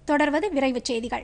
தொடர்வது விரைவுச் செய்திகள்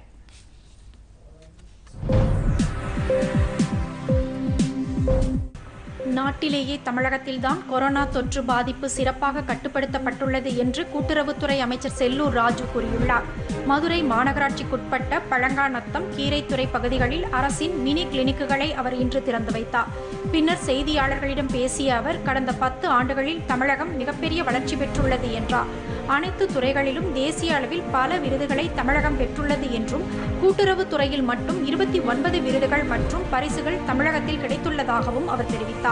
நாட்டிலேயே தமிழகத்தில்தான் கொரோனா தொற்று பாதிப்பு சிறப்பாக கட்டுப்படுத்தப்பட்டுள்ளது என்று கூட்டுறவுத்துறை அமைச்சர் செல்லூர் ராஜு கூறியுள்ளார் மதுரை மாநகராட்சிக்குட்பட்ட பழங்காநத்தம் கீரைத்துறை பகுதிகளில் அரசின் மினி கிளினிக்குகளை அவர் இன்று திறந்து வைத்தார் பின்னர் செய்தியாளர்களிடம் பேசிய அவர் கடந்த பத்து ஆண்டுகளில் தமிழகம் மிகப்பெரிய வளர்ச்சி பெற்றுள்ளது என்றார் அனைத்து துறைகளிலும் தேசிய அளவில் பல விருதுகளை தமிழகம் பெற்றுள்ளது என்றும் கூட்டுறவு துறையில் மட்டும் இருபத்தி ஒன்பது விருதுகள் மற்றும் பரிசுகள் தமிழகத்தில் கிடைத்துள்ளதாகவும் அவர் தெரிவித்தார்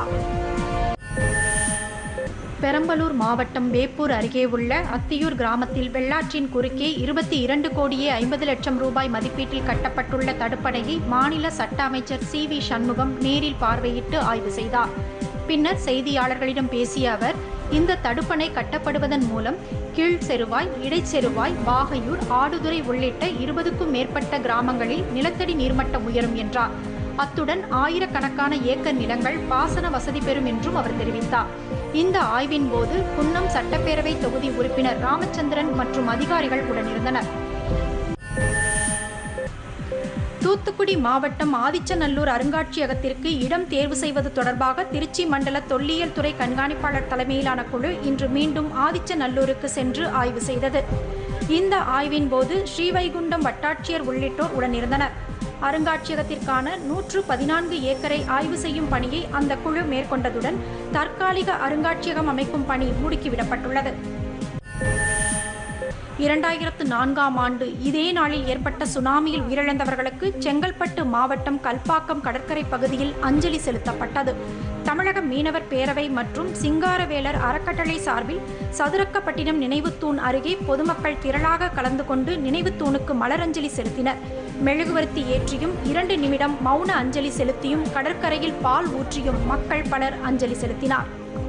பெரம்பலூர் மாவட்டம் வேப்பூர் அருகே உள்ள அத்தியூர் கிராமத்தில் வெள்ளாற்றின் குறுக்கே இருபத்தி இரண்டு கோடியே ஐம்பது லட்சம் ரூபாய் மதிப்பீட்டில் கட்டப்பட்டுள்ள தடுப்பணையை மாநில சட்ட அமைச்சர் சி வி சண்முகம் நேரில் பார்வையிட்டு ஆய்வு செய்தார் பின்னர் செய்தியாளர்களிடம் பேசிய அவர் இந்த தடுப்பணை கட்டப்படுவதன் மூலம் கீழ் செருவாய் இடைச்செருவாய் வாகையூர் ஆடுதுறை உள்ளிட்ட இருபதுக்கும் மேற்பட்ட கிராமங்களில் நிலத்தடி நீர்மட்டம் உயரும் என்றார் அத்துடன் ஆயிரக்கணக்கான ஏக்கர் நிலங்கள் பாசன வசதி பெறும் என்றும் அவர் தெரிவித்தார் இந்த ஆய்வின் போது குன்னம் சட்டப்பேரவை தொகுதி உறுப்பினர் ராமச்சந்திரன் மற்றும் அதிகாரிகள் உடனிருந்தனர் தூத்துக்குடி மாவட்டம் ஆதிச்சநல்லூர் அருங்காட்சியகத்திற்கு இடம் தேர்வு செய்வது தொடர்பாக திருச்சி மண்டல தொல்லியல் துறை கண்காணிப்பாளர் தலைமையிலான குழு இன்று மீண்டும் ஆதிச்சநல்லூருக்கு சென்று ஆய்வு செய்தது இந்த ஆய்வின் போது ஸ்ரீவைகுண்டம் வட்டாட்சியர் உள்ளிட்டோர் உடனிருந்தனர் அருங்காட்சியகத்திற்கான நூற்று பதினான்கு ஏக்கரை ஆய்வு செய்யும் பணியை அந்த குழு மேற்கொண்டதுடன் தற்காலிக அருங்காட்சியகம் அமைக்கும் பணி முடுக்கிவிடப்பட்டுள்ளது இரண்டாயிரத்து நான்காம் ஆண்டு இதே நாளில் ஏற்பட்ட சுனாமியில் உயிரிழந்தவர்களுக்கு செங்கல்பட்டு மாவட்டம் கல்பாக்கம் கடற்கரை பகுதியில் அஞ்சலி செலுத்தப்பட்டது தமிழக மீனவர் பேரவை மற்றும் சிங்காரவேலர் அறக்கட்டளை சார்பில் சதுரக்கப்பட்டினம் நினைவுத்தூண் அருகே பொதுமக்கள் திரளாக கலந்து கொண்டு நினைவுத்தூணுக்கு மலரஞ்சலி செலுத்தினர் மெழுகுவர்த்தி ஏற்றியும் இரண்டு நிமிடம் மௌன அஞ்சலி செலுத்தியும் கடற்கரையில் பால் ஊற்றியும் மக்கள் பலர் அஞ்சலி செலுத்தினார்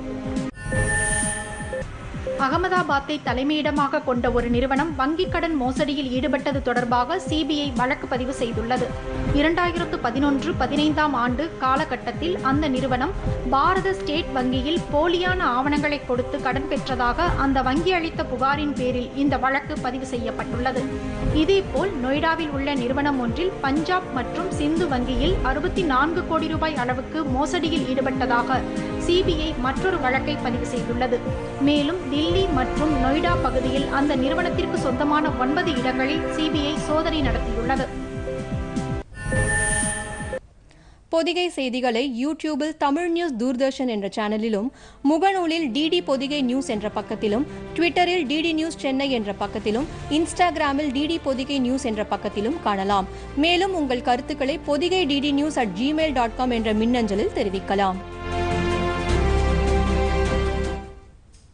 அகமதாபாத்தை தலைமையிடமாக கொண்ட ஒரு நிறுவனம் வங்கிக் கடன் மோசடியில் ஈடுபட்டது தொடர்பாக சிபிஐ வழக்கு பதிவு செய்துள்ளது இரண்டாயிரத்து பதினொன்று பதினைந்தாம் ஆண்டு காலகட்டத்தில் அந்த நிறுவனம் பாரத ஸ்டேட் வங்கியில் போலியான ஆவணங்களை கொடுத்து கடன் பெற்றதாக அந்த வங்கி அளித்த புகாரின் பேரில் இந்த வழக்கு பதிவு செய்யப்பட்டுள்ளது இதேபோல் நொய்டாவில் உள்ள நிறுவனம் ஒன்றில் பஞ்சாப் மற்றும் சிந்து வங்கியில் அறுபத்தி நான்கு கோடி ரூபாய் அளவுக்கு மோசடியில் ஈடுபட்டதாக சிபிஐ மற்றொரு வழக்கை பதிவு செய்துள்ளது மேலும் தில்லி மற்றும் நொய்டா பகுதியில் அந்த நிறுவனத்திற்கு சொந்தமான ஒன்பது இடங்களில் சிபிஐ சோதனை நடத்தியுள்ளது பொதிகை செய்திகளை யூடியூபில் தமிழ் நியூஸ் தூர்தர்ஷன் என்ற சேனலிலும் முகநூலில் டிடி பொதிகை நியூஸ் என்ற பக்கத்திலும் ட்விட்டரில் டிடி நியூஸ் சென்னை என்ற பக்கத்திலும் இன்ஸ்டாகிராமில் டிடி பொதிகை நியூஸ் என்ற பக்கத்திலும் காணலாம் மேலும் உங்கள் கருத்துக்களை Pothigai DD news at Gmail dot com என்ற மின்னஞ்சலில் தெரிவிக்கலாம்